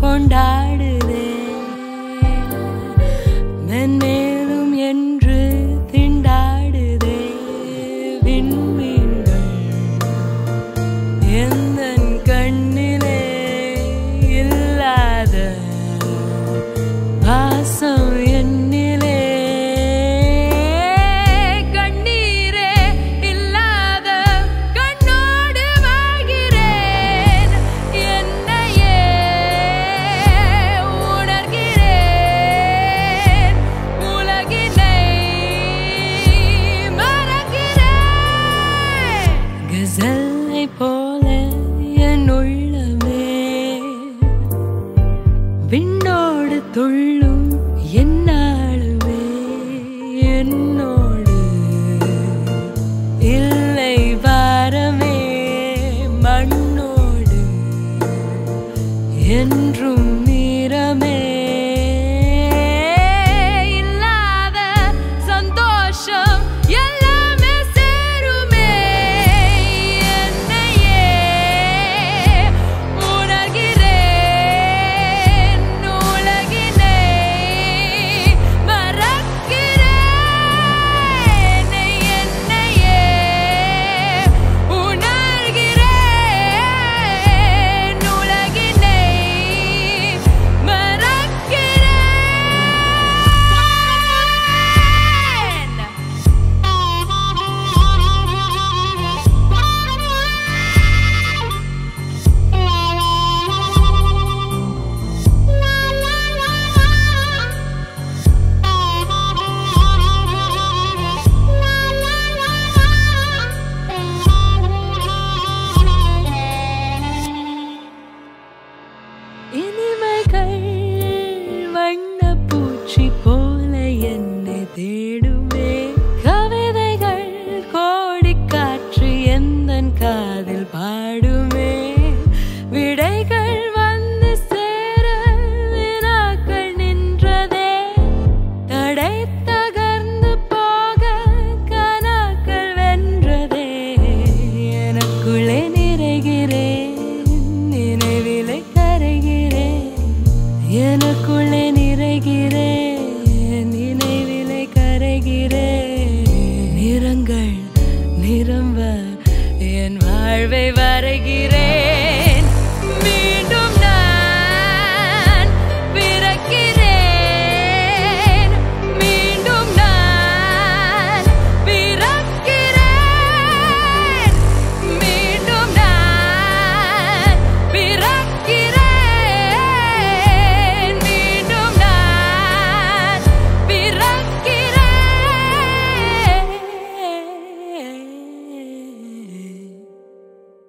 கொண்டாடுதே மென்மேலும் என்று திண்டாடுதே விண்மீன்கள் எந்தன் கண்ணிலே இல்லாத வாசம் என்னிலே கண்ணீரே இல்லாத கண்ணோடு வாழ்கிறேன் என்னையே உணர்கிறேன் உலகினை மறக்கிறேன் கசலை போல என் உள்ளமே விண்ணோடு துள்ளும் என்னாலுமே என்னோடு இல்லை வாரமே மண்ணோடு என்றும் நீரமே இல்லாத சந்தோஷம் எல்லாமே சேருமே என்னையே உணர்கிறேன் உலகினை மறக்கிறேன் என்னையே உணர்கிறேன் உலகினை மறக்கிறேன் இனிமைகள் வண்ணப்பூச்சி போல என்னை தேடுமே கவிதைகள் கோடி காற்று எந்தன் காதில் பாடுமே விடைகள் வந்து சேர வினாக்கள் நின்றதே தடை தகர்ந்து போக கனாக்கள் வென்றதே எனக்குள்ளே நிறைகிறேன் நினைவிலை கரைகிறேன் எனக்குள்ளே நிறைகிறேன் நினைவிலை கரைகிறேன் நிறங்கள் நிரம்ப என் வாழ்வை